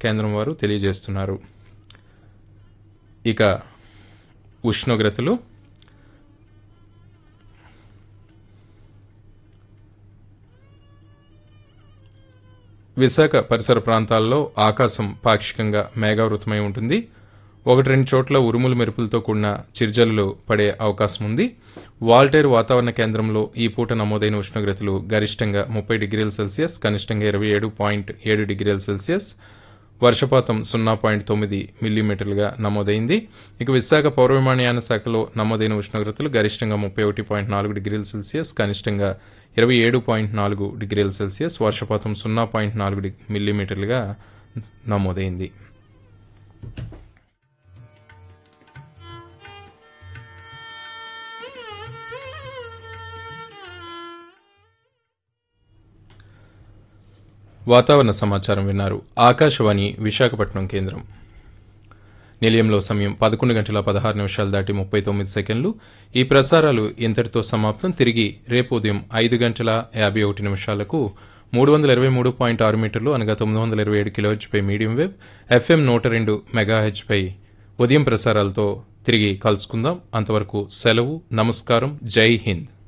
కేంద్రం వారు తెలియజేస్తున్నారు ఇక ఉష్ణోగ్రతలు విశాఖ పరిసర ప్రాంతాల్లో ఆకాశం పాక్షికంగా మేఘావృతమై ఉంటుంది ఒకటి రెండు చోట్ల ఉరుములు మెరుపులతో కూడిన చిరుజల్లులు పడే అవకాశం ఉంది వాల్టేర్ వాతావరణ కేంద్రంలో ఈ పూట నమోదైన ఉష్ణోగ్రతలు గరిష్టంగా ముప్పై డిగ్రీల సెల్సియస్ కనిష్టంగా ఇరవై ఏడు పాయింట్ ఏడు డిగ్రీల సెల్సియస్ వర్షపాతం సున్నా పాయింట్ తొమ్మిది మిల్లీమీటర్లుగా నమోదైంది ఇక విశాఖ పౌర విమానయాన శాఖలో నమోదైన ఉష్ణోగ్రతలు గరిష్టంగా ముప్పై ఒకటి పాయింట్ నాలుగు డిగ్రీల సెల్సియస్ కనిష్టంగా ఇరవై ఏడు పాయింట్ నాలుగు డిగ్రీల సెల్సియస్ వర్షపాతం సున్నా పాయింట్ నాలుగు డి- మిల్లీమీటర్లుగా నమోదైంది వాతావరణ సమాచారం విన్నారు ఆకాశవాణి విశాఖపట్నం కేంద్రం నిలయంలో సమయం పదకొండు గంటల పదహారు నిమిషాలు దాటి ముప్పై తొమ్మిది సెకండ్లు ఈ ప్రసారాలు ఇంతటితో సమాప్తం తిరిగి రేపు ఉదయం ఐదు గంటల యాభై ఒకటి నిమిషాలకు మూడు వందల ఇరవై మూడు పాయింట్ ఆరు మీటర్లు అనగా తొమ్మిది వందల ఇరవై ఏడు కిలోహెచ్పై మీడియం వేవ్ ఎఫ్ఎం నూట రెండు మెగాహెచ్పై ఉదయం ప్రసారాలతో తిరిగి కలుసుకుందాం అంతవరకు సెలవు నమస్కారం జై హింద్